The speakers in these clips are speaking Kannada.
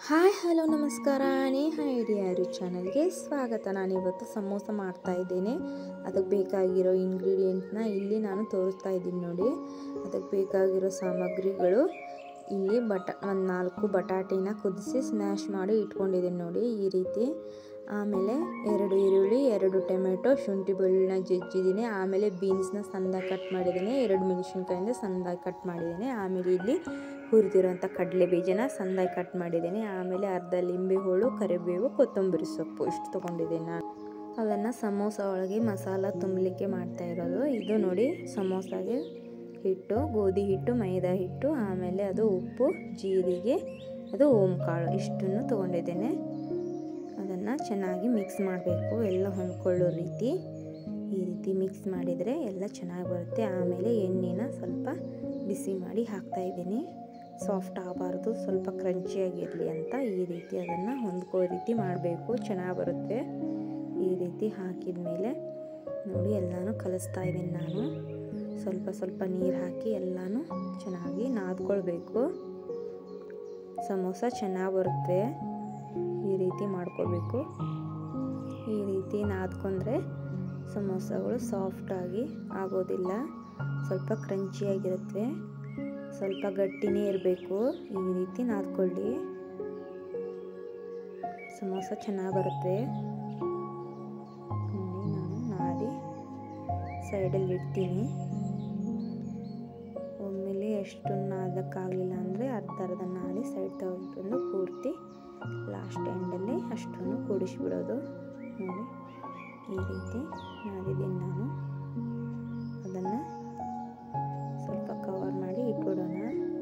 ಹಾಯ್ ಹಲೋ ನಮಸ್ಕಾರ ನೇಹ ಐಡಿಯಾರು ಚಾನಲ್ಗೆ ಸ್ವಾಗತ ನಾನಿವತ್ತು ಸಮೋಸ ಮಾಡ್ತಾ ಇದ್ದೇನೆ ಅದಕ್ಕೆ ಬೇಕಾಗಿರೋ ಇಂಗ್ರೀಡಿಯೆಂಟ್ನ ಇಲ್ಲಿ ನಾನು ತೋರಿಸ್ತಾ ಇದ್ದೀನಿ ನೋಡಿ ಅದಕ್ಕೆ ಬೇಕಾಗಿರೋ ಸಾಮಗ್ರಿಗಳು ಇಲ್ಲಿ ಬಟ ಒಂದು ನಾಲ್ಕು ಬಟಾಟಿನ ಕುದಿಸಿ ಸ್ಮ್ಯಾಶ್ ಮಾಡಿ ಇಟ್ಕೊಂಡಿದ್ದೀನಿ ನೋಡಿ ಈ ರೀತಿ ಆಮೇಲೆ ಎರಡು ಈರುಳ್ಳಿ ಎರಡು ಟೊಮೆಟೊ ಶುಂಠಿ ಬೆಳ್ಳುಳ್ಳಿನ ಜಜ್ಜಿದ್ದೀನಿ ಆಮೇಲೆ ಬೀನ್ಸ್ನ ಸಣ್ಣದಾಗಿ ಕಟ್ ಮಾಡಿದ್ದೀನಿ ಎರಡು ಮೆಣಸಿನ್ಕಾಯಿಂದ ಸಣ್ಣದಾಗಿ ಕಟ್ ಮಾಡಿದ್ದೀನಿ ಆಮೇಲೆ ಇಲ್ಲಿ ಹುರಿದಿರೋಂಥ ಕಡಲೆ ಬೀಜನ ಸಣ್ಣದಾಗಿ ಕಟ್ ಮಾಡಿದ್ದೀನಿ ಆಮೇಲೆ ಅರ್ಧ ಲಿಂಬೆ ಹೋಳು ಕರಿಬೇವು ಕೊತ್ತಂಬರಿ ಸೊಪ್ಪು ಇಷ್ಟು ತೊಗೊಂಡಿದ್ದೀನಿ ನಾನು ಅದನ್ನು ಸಮೋಸ ಒಳಗೆ ಮಸಾಲ ತುಂಬಲಿಕ್ಕೆ ಮಾಡ್ತಾ ಇರೋದು ಇದು ನೋಡಿ ಸಮೋಸಾಗೆ ಹಿಟ್ಟು ಗೋಧಿ ಹಿಟ್ಟು ಮೈದಾ ಹಿಟ್ಟು ಆಮೇಲೆ ಅದು ಉಪ್ಪು ಜೀರಿಗೆ ಅದು ಓಂ ಕಾಳು ಇಷ್ಟನ್ನು ತೊಗೊಂಡಿದ್ದೇನೆ ಅದನ್ನು ಚೆನ್ನಾಗಿ ಮಿಕ್ಸ್ ಮಾಡಬೇಕು ಎಲ್ಲ ಹೊಂದ್ಕೊಳ್ಳೋ ರೀತಿ ಈ ರೀತಿ ಮಿಕ್ಸ್ ಮಾಡಿದರೆ ಎಲ್ಲ ಚೆನ್ನಾಗಿ ಬರುತ್ತೆ ಆಮೇಲೆ ಎಣ್ಣೆನ ಸ್ವಲ್ಪ ಬಿಸಿ ಮಾಡಿ ಹಾಕ್ತಾ ಇದ್ದೀನಿ ಸಾಫ್ಟ್ ಆಗಬಾರ್ದು ಸ್ವಲ್ಪ ಕ್ರಂಚಿಯಾಗಿರಲಿ ಅಂತ ಈ ರೀತಿ ಅದನ್ನು ಹೊಂದ್ಕೊಳ್ಳೋ ರೀತಿ ಮಾಡಬೇಕು ಚೆನ್ನಾಗಿ ಬರುತ್ತೆ ಈ ರೀತಿ ಹಾಕಿದ ಮೇಲೆ ನೋಡಿ ಎಲ್ಲನೂ ಕಲಿಸ್ತಾ ಇದ್ದೀನಿ ನಾನು ಸ್ವಲ್ಪ ಸ್ವಲ್ಪ ನೀರು ಹಾಕಿ ಎಲ್ಲನೂ ಚೆನ್ನಾಗಿ ನಾದ್ಕೊಳ್ಬೇಕು ಸಮೋಸ ಚೆನ್ನಾಗಿ ಬರುತ್ತೆ ಈ ರೀತಿ ಮಾಡ್ಕೋಬೇಕು ಈ ರೀತಿ ನಾದ್ಕೊಂಡ್ರೆ ಸಮೋಸಗಳು ಸಾಫ್ಟಾಗಿ ಆಗೋದಿಲ್ಲ ಸ್ವಲ್ಪ ಕ್ರಂಚಿಯಾಗಿರುತ್ತೆ ಸ್ವಲ್ಪ ಗಟ್ಟಿನೇ ಇರಬೇಕು ಈ ರೀತಿ ನಾದ್ಕೊಳ್ಳಿ ಸಮೋಸ ಚೆನ್ನಾಗಿ ಬರುತ್ತೆ ನೋಡಿ ನಾನು ನಾದಿ ಸೈಡಲ್ಲಿ ಇಡ್ತೀನಿ ಒಮ್ಮೆಲೆ ಎಷ್ಟು ನಾದಕ್ಕಾಗಲಿಲ್ಲ ಅಂದರೆ ಅರ್ಧ ಅರ್ಧ ನಾದಿ ಸೈಡ್ ತಗೊಂಡು ಪೂರ್ತಿ ಲಾಸ್ಟ್ ಎಂಡಲ್ಲಿ ಅಷ್ಟನ್ನು ಕೂಡಿಸಿಬಿಡೋದು ನೋಡಿ ಈ ರೀತಿ ನಾದಿದ್ದೀನಿ ನಾನು ಅದನ್ನು ಸ್ವಲ್ಪ ಕವರ್ ಮಾಡಿ ಇಟ್ಬಿಡೋಣ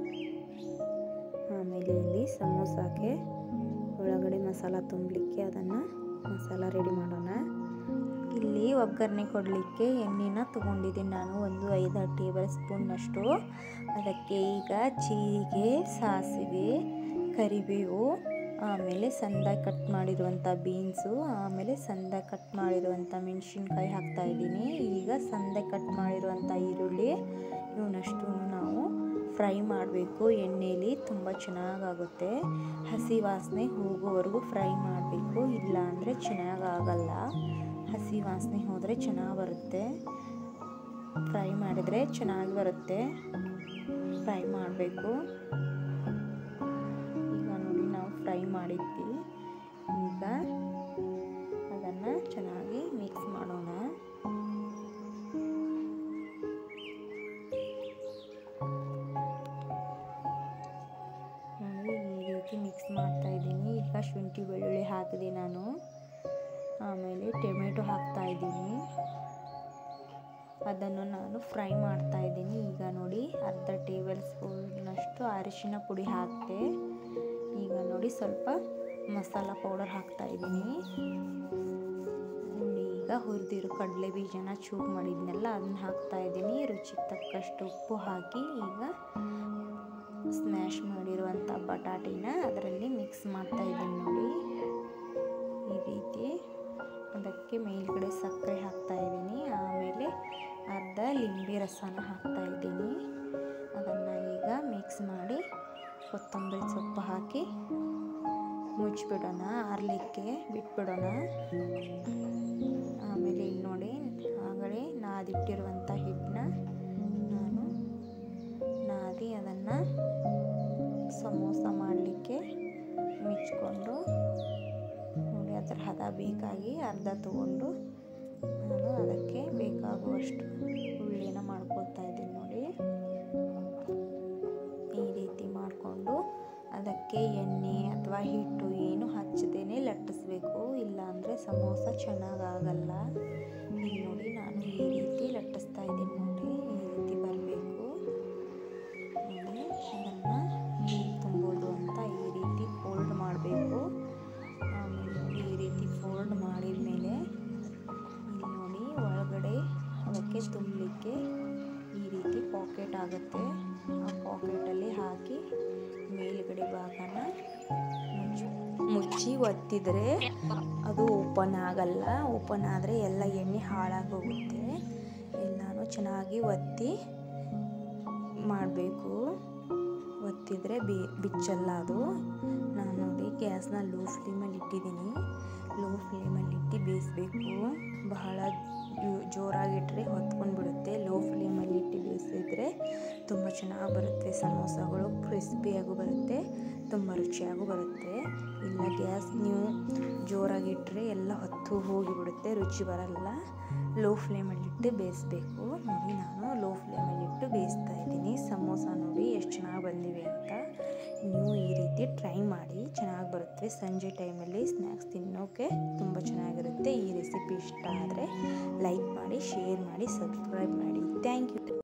ಆಮೇಲೆ ಇಲ್ಲಿ ಸಮೋಸಾಕ್ಕೆ ಒಳಗಡೆ ಮಸಾಲ ತುಂಬಲಿಕ್ಕೆ ಅದನ್ನು ಮಸಾಲ ರೆಡಿ ಮಾಡೋಣ ಇಲ್ಲಿ ಒಗ್ಗರಣೆ ಕೊಡಲಿಕ್ಕೆ ಎಣ್ಣೆನ ತೊಗೊಂಡಿದ್ದೀನಿ ನಾನು ಒಂದು ಐದಾರು ಟೇಬಲ್ ಸ್ಪೂನ್ನಷ್ಟು ಅದಕ್ಕೆ ಈಗ ಜೀರಿಗೆ ಸಾಸಿವೆ ಕರಿಬೇವು ಆಮೇಲೆ ಸಣ್ಣದಾಗಿ ಕಟ್ ಮಾಡಿರುವಂಥ ಬೀನ್ಸು ಆಮೇಲೆ ಸಣ್ಣದಾಗಿ ಕಟ್ ಮಾಡಿರುವಂಥ ಮೆಣಸಿನ್ಕಾಯಿ ಹಾಕ್ತಾಯಿದ್ದೀನಿ ಈಗ ಸಣ್ಣದಾಗಿ ಕಟ್ ಮಾಡಿರುವಂಥ ಈರುಳ್ಳಿ ಇವನ್ನಷ್ಟು ನಾವು ಫ್ರೈ ಮಾಡಬೇಕು ಎಣ್ಣೆಯಲ್ಲಿ ತುಂಬ ಚೆನ್ನಾಗಾಗುತ್ತೆ ಹಸಿ ವಾಸನೆ ಹೋಗೋವರೆಗೂ ಫ್ರೈ ಮಾಡಬೇಕು ಇಲ್ಲ ಅಂದರೆ ಚೆನ್ನಾಗಾಗಲ್ಲ ಹಸಿ ವಾಸನೆ ಹೋದರೆ ಚೆನ್ನಾಗಿ ಬರುತ್ತೆ ಫ್ರೈ ಮಾಡಿದರೆ ಚೆನ್ನಾಗಿ ಬರುತ್ತೆ ಫ್ರೈ ಮಾಡಬೇಕು ಈಗ ನೋಡಿ ನಾವು ಫ್ರೈ ಮಾಡಿದ್ವಿ ಈಗ ಅದನ್ನು ಚೆನ್ನಾಗಿ ಮಿಕ್ಸ್ ಮಾಡೋಣ ನೋಡಿ ಈ ರೀತಿ ಮಿಕ್ಸ್ ಮಾಡ್ತಾ ಇದ್ದೀನಿ ಈಗ ಶುಂಠಿ ಬೆಳ್ಳುಳ್ಳಿ ಹಾಕಿದೆ ನಾನು ಆಮೇಲೆ ಟೊಮೆಟೊ ಹಾಕ್ತಾ ಇದ್ದೀನಿ ಅದನ್ನು ನಾನು ಫ್ರೈ ಮಾಡ್ತಾ ಇದ್ದೀನಿ ಈಗ ನೋಡಿ ಅರ್ಧ ಟೇಬಲ್ ಸ್ಪೂನ್ನಷ್ಟು ಅರಿಶಿನ ಪುಡಿ ಹಾಕಿದೆ ಈಗ ನೋಡಿ ಸ್ವಲ್ಪ ಮಸಾಲ ಪೌಡರ್ ಹಾಕ್ತಾ ಇದ್ದೀನಿ ಈಗ ಹುರಿದಿರೋ ಕಡಲೆ ಬೀಜನ ಚೂರು ಮಾಡಿದ್ನೆಲ್ಲ ಅದನ್ನ ಹಾಕ್ತಾ ಇದ್ದೀನಿ ರುಚಿಗೆ ತಕ್ಕಷ್ಟು ಉಪ್ಪು ಹಾಕಿ ಈಗ ಸ್ಮ್ಯಾಶ್ ಮಾಡಿರುವಂಥ ಬಟಾಟಿನ ಅದರಲ್ಲಿ ಮಿಕ್ಸ್ ಮಾಡ್ತಾ ಇದ್ದೀನಿ ನೋಡಿ ಈ ರೀತಿ ಅದಕ್ಕೆ ಮೇಲ್ಗಡೆ ಸಕ್ಕರೆ ಹಾಕ್ತಾ ಇದ್ದೀನಿ ಆಮೇಲೆ ಅರ್ಧ ಲಿಂಬೆ ರಸನ ಹಾಕ್ತಾ ಇದ್ದೀನಿ ಅದನ್ನು ಈಗ ಮಿಕ್ಸ್ ಮಾಡಿ ಕೊತ್ತಂಬರಿ ಸೊಪ್ಪು ಹಾಕಿ ಮುಚ್ಚಿಬಿಡೋಣ ಆರಲಿಕ್ಕೆ ಬಿಟ್ಬಿಡೋಣ ಆಮೇಲೆ ಇಲ್ಲಿ ನೋಡಿ ಆಗಲೇ ನಾದಿಟ್ಟಿರುವಂಥ ಹಿಟ್ಟನ್ನ ನಾನು ನಾದಿ ಅದನ್ನು ಸಮೋಸ ಮಾಡಲಿಕ್ಕೆ ಮಿಚ್ಕೊಂಡು ನೋಡಿ ಅದರ ಹದ ಬೇಕಾಗಿ ಅರ್ಧ ತಗೊಂಡು ನಾನು ಅದಕ್ಕೆ ಬೇಕಾಗುವಷ್ಟು ಉಳ್ಳಿನ ಮಾಡ್ಕೊಳ್ತಾ ಇದ್ದೀನಿ ನೋಡಿ ಈ ರೀತಿ ಮಾಡಿಕೊಂಡು ಅದಕ್ಕೆ ಎಣ್ಣೆ ಅಥವಾ ಹಿಟ್ಟು ಏನು ಹಚ್ಚದೇನೆ ಲಟ್ಟಿಸ್ಬೇಕು ಇಲ್ಲಾಂದರೆ ಸಮೋಸ ಚೆನ್ನಾಗಾಗಲ್ಲ ಇಲ್ಲಿ ನೋಡಿ ನಾನು ಈ ರೀತಿ ಲಟ್ಟಿಸ್ತಾ ಇದ್ದೀನಿ ನೋಡಿ ಈ ರೀತಿ ಬರಬೇಕು ನೋಡಿ ಅದನ್ನು ನೀರು ತುಂಬೋದು ಅಂತ ಈ ರೀತಿ ಫೋಲ್ಡ್ ಮಾಡಬೇಕು ಆಮೇಲೆ ನೋಡಿ ಈ ರೀತಿ ಫೋಲ್ಡ್ ಮಾಡಿದ ಮೇಲೆ ಇಲ್ಲಿ ನೋಡಿ ಒಳಗಡೆ ಅದಕ್ಕೆ ತುಂಬಲಿಕ್ಕೆ ಈ ರೀತಿ ಪಾಕೆಟ್ ಆಗುತ್ತೆ ಆ ಪಾಕೆಟಲ್ಲಿ ಹಾಕಿ ಮೇಲುಗಡೆ ಭಾಗನ ಮುಚ್ಚಿ ಮುಚ್ಚಿ ಒತ್ತಿದರೆ ಅದು ಓಪನ್ ಆಗಲ್ಲ ಓಪನ್ ಆದರೆ ಎಲ್ಲ ಎಣ್ಣೆ ಹಾಳಾಗಿ ಹೋಗುತ್ತೆ ಎಲ್ಲನೂ ಚೆನ್ನಾಗಿ ಒತ್ತಿ ಮಾಡಬೇಕು ಒತ್ತಿದರೆ ಬಿ ಬಿಚ್ಚಲ್ಲ ಅದು ನಾನು ನೋಡಿ ಗ್ಯಾಸ್ನ ಲೋ ಫ್ಲೇಮಲ್ಲಿ ಇಟ್ಟಿದ್ದೀನಿ ಲೋ ಫ್ಲೇಮಲ್ಲಿ ಇಟ್ಟು ಬೇಯಿಸ್ಬೇಕು ಬಹಳ ಜೋ- ಜೋರಾಗಿಟ್ಟರೆ ಹೊತ್ಕೊಂಡು ಬಿಡುತ್ತೆ ಲೋ ಫ್ಲೇಮಲ್ಲಿ ಇಟ್ಟು ಬೇಯಿಸಿದ್ರೆ ತುಂಬ ಚೆನ್ನಾಗಿ ಬರುತ್ತೆ ಸಮೋಸಗಳು ಕ್ರಿಸ್ಪಿಯಾಗೂ ಬರುತ್ತೆ ತುಂಬ ರುಚಿಯಾಗೂ ಬರುತ್ತೆ ಇಲ್ಲ ಗ್ಯಾಸ್ ನೀವು ಜೋರಾಗಿಟ್ಟರೆ ಎಲ್ಲ ಹೊತ್ತು ಹೋಗಿಬಿಡುತ್ತೆ ರುಚಿ ಬರಲ್ಲ ಲೋ ಫ್ಲೇಮಲ್ಲಿಟ್ಟು ಬೇಯಿಸ್ಬೇಕು ನೋಡಿ ನಾನು ಲೋ ಫ್ಲೇಮಲ್ಲಿಟ್ಟು ಬೇಯಿಸ್ತಾ ಇದ್ದೀನಿ ಸಮೋಸ ನೋಡಿ ಎಷ್ಟು ಚೆನ್ನಾಗಿ ಬಂದಿವೆ ಅಂತ ನೀವು ಈ ರೀತಿ ಟ್ರೈ ಮಾಡಿ ಚೆನ್ನಾಗಿ ಬರುತ್ತೆ ಸಂಜೆ ಟೈಮಲ್ಲಿ ಸ್ನ್ಯಾಕ್ಸ್ ತಿನ್ನೋಕೆ ತುಂಬ ಚೆನ್ನಾಗಿರುತ್ತೆ ಈ ರೆಸಿಪಿ ಇಷ್ಟ ಆದರೆ ಲೈಕ್ ಮಾಡಿ ಶೇರ್ ಮಾಡಿ ಸಬ್ಸ್ಕ್ರೈಬ್ ಮಾಡಿ ಥ್ಯಾಂಕ್ ಯು